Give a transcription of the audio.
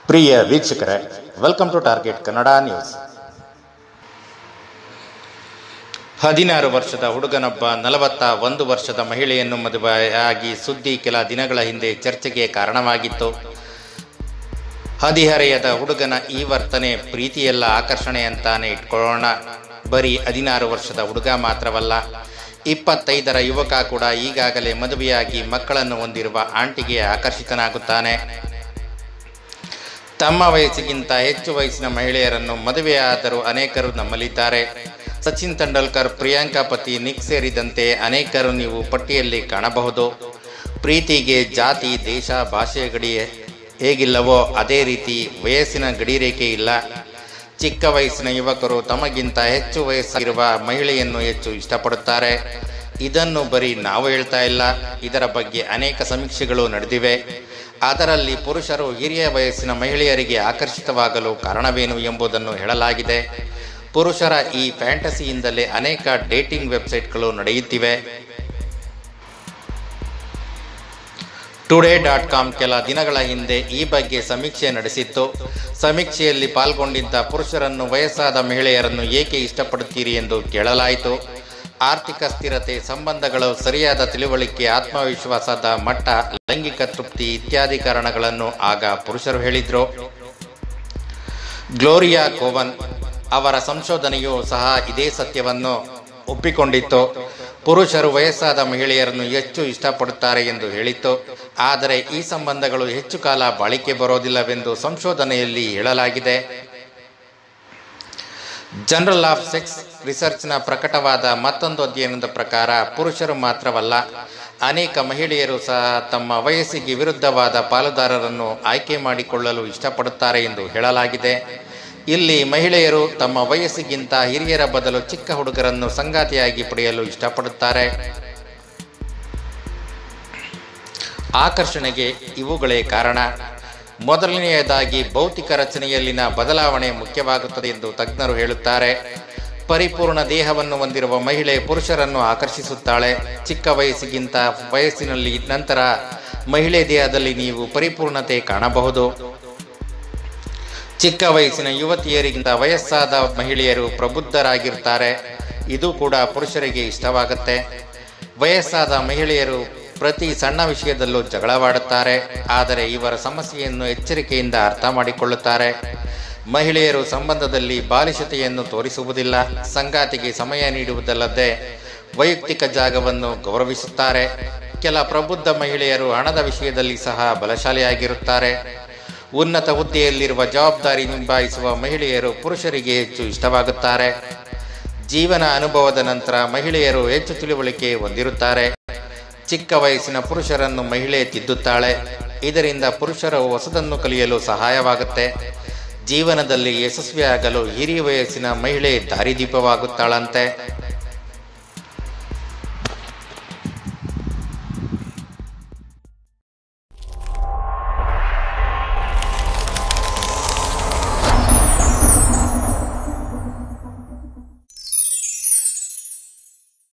ಪ್ರಿಯ ವೀಕ್ಷಕರೇ welcome to Target Kannada news ಹದಿನಾರು ವರ್ಷದ ಹುಡುಗನೊಬ್ಬ ನಲವತ್ತ ಒಂದು ವರ್ಷದ ಮಹಿಳೆಯನ್ನು ಮದುವೆಯಾಗಿ ಸುದ್ದಿ ಕೆಲ ದಿನಗಳ ಹಿಂದೆ ಚರ್ಚೆಗೆ ಕಾರಣವಾಗಿತ್ತು ಹದಿಹರೆಯದ ಹುಡುಗನ ಈ ವರ್ತನೆ ಪ್ರೀತಿಯಲ್ಲ ಆಕರ್ಷಣೆ ಅಂತಾನೆ ಇಟ್ಕೊಳ್ಳೋಣ ಬರೀ ಹದಿನಾರು ವರ್ಷದ ಹುಡುಗ ಮಾತ್ರವಲ್ಲ ಇಪ್ಪತ್ತೈದರ ಯುವಕ ಕೂಡ ಈಗಾಗಲೇ ಮದುವೆಯಾಗಿ ಮಕ್ಕಳನ್ನು ಹೊಂದಿರುವ ಆಂಟಿಗೆ ಆಕರ್ಷಿತನಾಗುತ್ತಾನೆ ತಮ್ಮ ವಯಸ್ಸಿಗಿಂತ ಹೆಚ್ಚು ವಯಸ್ಸಿನ ಮಹಿಳೆಯರನ್ನು ಮದುವೆಯಾದರೂ ಅನೇಕರು ನಮ್ಮಲ್ಲಿದ್ದಾರೆ ಸಚಿನ್ ತೆಂಡೂಲ್ಕರ್ ಪ್ರಿಯಾಂಕಾ ಪತಿ ನಿಕ್ ಸೇರಿದಂತೆ ಅನೇಕರು ನೀವು ಪಟ್ಟಿಯಲ್ಲಿ ಕಾಣಬಹುದು ಪ್ರೀತಿಗೆ ಜಾತಿ ದೇಶ ಭಾಷೆಯ ಗಡಿ ಹೇಗಿಲ್ಲವೋ ಅದೇ ರೀತಿ ವಯಸ್ಸಿನ ಗಡಿರೇಖೆ ಇಲ್ಲ ಚಿಕ್ಕ ವಯಸ್ಸಿನ ಯುವಕರು ತಮಗಿಂತ ಹೆಚ್ಚು ವಯಸ್ಸಿರುವ ಮಹಿಳೆಯನ್ನು ಹೆಚ್ಚು ಇಷ್ಟಪಡುತ್ತಾರೆ ಇದನ್ನು ಬರೀ ನಾವು ಹೇಳ್ತಾ ಇಲ್ಲ ಇದರ ಬಗ್ಗೆ ಅನೇಕ ಸಮೀಕ್ಷೆಗಳು ನಡೆದಿವೆ ಅದರಲ್ಲಿ ಪುರುಷರು ಹಿರಿಯ ವಯಸ್ಸಿನ ಮಹಿಳೆಯರಿಗೆ ಆಕರ್ಷಿತವಾಗಲು ಕಾರಣವೇನು ಎಂಬುದನ್ನು ಹೇಳಲಾಗಿದೆ ಪುರುಷರ ಈ ಫ್ಯಾಂಟಸಿಯಿಂದಲೇ ಅನೇಕ ಡೇಟಿಂಗ್ ವೆಬ್ಸೈಟ್ಗಳು ನಡೆಯುತ್ತಿವೆ ಟುಡೇ ಡಾಟ್ ಕಾಮ್ ಕೆಲ ದಿನಗಳ ಹಿಂದೆ ಈ ಬಗ್ಗೆ ಸಮೀಕ್ಷೆ ನಡೆಸಿತ್ತು ಸಮೀಕ್ಷೆಯಲ್ಲಿ ಪಾಲ್ಗೊಂಡಿದ್ದ ಪುರುಷರನ್ನು ವಯಸ್ಸಾದ ಮಹಿಳೆಯರನ್ನು ಏಕೆ ಇಷ್ಟಪಡುತ್ತೀರಿ ಎಂದು ಕೇಳಲಾಯಿತು ಆರ್ಥಿಕ ಸ್ಥಿರತೆ ಸಂಬಂಧಗಳು ಸರಿಯಾದ ತಿಳುವಳಿಕೆ ಆತ್ಮವಿಶ್ವಾಸದ ಮಟ್ಟ ಲೈಂಗಿಕ ತೃಪ್ತಿ ಇತ್ಯಾದಿ ಕಾರಣಗಳನ್ನು ಆಗ ಪುರುಷರು ಹೇಳಿದ್ರು ಗ್ಲೋರಿಯಾ ಕೋವನ್ ಅವರ ಸಂಶೋಧನೆಯು ಸಹ ಇದೇ ಸತ್ಯವನ್ನು ಒಪ್ಪಿಕೊಂಡಿತ್ತು ಪುರುಷರು ವಯಸ್ಸಾದ ಮಹಿಳೆಯರನ್ನು ಹೆಚ್ಚು ಇಷ್ಟಪಡುತ್ತಾರೆ ಎಂದು ಹೇಳಿತ್ತು ಆದರೆ ಈ ಸಂಬಂಧಗಳು ಹೆಚ್ಚು ಕಾಲ ಬಾಳಿಕೆ ಬರೋದಿಲ್ಲವೆಂದು ಸಂಶೋಧನೆಯಲ್ಲಿ ಹೇಳಲಾಗಿದೆ ಜನರಲ್ ಆಫ್ ಸೆಕ್ಸ್ ರಿಸರ್ಚ್ನ ಪ್ರಕಟವಾದ ಮತ್ತೊಂದು ಅಧ್ಯಯನದ ಪ್ರಕಾರ ಪುರುಷರು ಮಾತ್ರವಲ್ಲ ಅನೇಕ ಮಹಿಳೆಯರು ಸಹ ತಮ್ಮ ವಯಸ್ಸಿಗೆ ವಿರುದ್ಧವಾದ ಪಾಲುದಾರರನ್ನು ಆಯ್ಕೆ ಮಾಡಿಕೊಳ್ಳಲು ಇಷ್ಟಪಡುತ್ತಾರೆ ಎಂದು ಹೇಳಲಾಗಿದೆ ಇಲ್ಲಿ ಮಹಿಳೆಯರು ತಮ್ಮ ವಯಸ್ಸಿಗಿಂತ ಹಿರಿಯರ ಬದಲು ಚಿಕ್ಕ ಹುಡುಗರನ್ನು ಸಂಗಾತಿಯಾಗಿ ಪಡೆಯಲು ಇಷ್ಟಪಡುತ್ತಾರೆ ಆಕರ್ಷಣೆಗೆ ಇವುಗಳೇ ಕಾರಣ ಮೊದಲನೆಯದಾಗಿ ಭೌತಿಕ ರಚನೆಯಲ್ಲಿನ ಬದಲಾವಣೆ ಮುಖ್ಯವಾಗುತ್ತದೆ ಎಂದು ತಜ್ಞರು ಹೇಳುತ್ತಾರೆ ಪರಿಪೂರ್ಣ ದೇಹವನ್ನು ಹೊಂದಿರುವ ಮಹಿಳೆ ಪುರುಷರನ್ನು ಆಕರ್ಷಿಸುತ್ತಾಳೆ ಚಿಕ್ಕ ವಯಸ್ಸಿಗಿಂತ ವಯಸ್ಸಿನಲ್ಲಿ ನಂತರ ಮಹಿಳೆ ದೇಹದಲ್ಲಿ ನೀವು ಪರಿಪೂರ್ಣತೆ ಕಾಣಬಹುದು ಚಿಕ್ಕ ವಯಸ್ಸಿನ ಯುವತಿಯರಿಗಿಂತ ವಯಸ್ಸಾದ ಮಹಿಳೆಯರು ಪ್ರಬುದ್ಧರಾಗಿರುತ್ತಾರೆ ಇದು ಕೂಡ ಪುರುಷರಿಗೆ ಇಷ್ಟವಾಗುತ್ತೆ ವಯಸ್ಸಾದ ಮಹಿಳೆಯರು ಪ್ರತಿ ಸಣ್ಣ ವಿಷಯದಲ್ಲೂ ಜಗಳವಾಡುತ್ತಾರೆ ಆದರೆ ಇವರ ಸಮಸ್ಯೆಯನ್ನು ಎಚ್ಚರಿಕೆಯಿಂದ ಅರ್ಥ ಮಾಡಿಕೊಳ್ಳುತ್ತಾರೆ ಮಹಿಳೆಯರು ಸಂಬಂಧದಲ್ಲಿ ಬಾಲಿಶತೆಯನ್ನು ತೋರಿಸುವುದಿಲ್ಲ ಸಂಗಾತಿಗೆ ಸಮಯ ನೀಡುವುದಲ್ಲದೆ ವೈಯಕ್ತಿಕ ಜಾಗವನ್ನು ಗೌರವಿಸುತ್ತಾರೆ ಕೆಲ ಪ್ರಬುದ್ಧ ಮಹಿಳೆಯರು ಹಣದ ವಿಷಯದಲ್ಲಿ ಸಹ ಬಲಶಾಲಿಯಾಗಿರುತ್ತಾರೆ ಉನ್ನತ ಹುದ್ದೆಯಲ್ಲಿರುವ ಜವಾಬ್ದಾರಿ ನಿಭಾಯಿಸುವ ಮಹಿಳೆಯರು ಪುರುಷರಿಗೆ ಹೆಚ್ಚು ಇಷ್ಟವಾಗುತ್ತಾರೆ ಜೀವನ ಅನುಭವದ ನಂತರ ಮಹಿಳೆಯರು ಹೆಚ್ಚು ತಿಳುವಳಿಕೆ ಹೊಂದಿರುತ್ತಾರೆ ಚಿಕ್ಕ ವಯಸ್ಸಿನ ಪುರುಷರನ್ನು ಮಹಿಳೆ ತಿದ್ದುತ್ತಾಳೆ ಇದರಿಂದ ಪುರುಷರು ಹೊಸದನ್ನು ಕಲಿಯಲು ಸಹಾಯವಾಗುತ್ತೆ ಜೀವನದಲ್ಲಿ ಯಶಸ್ವಿಯಾಗಲು ಹಿರಿಯ ವಯಸ್ಸಿನ ಮಹಿಳೆ ದಾರಿದೀಪವಾಗುತ್ತಾಳಂತೆ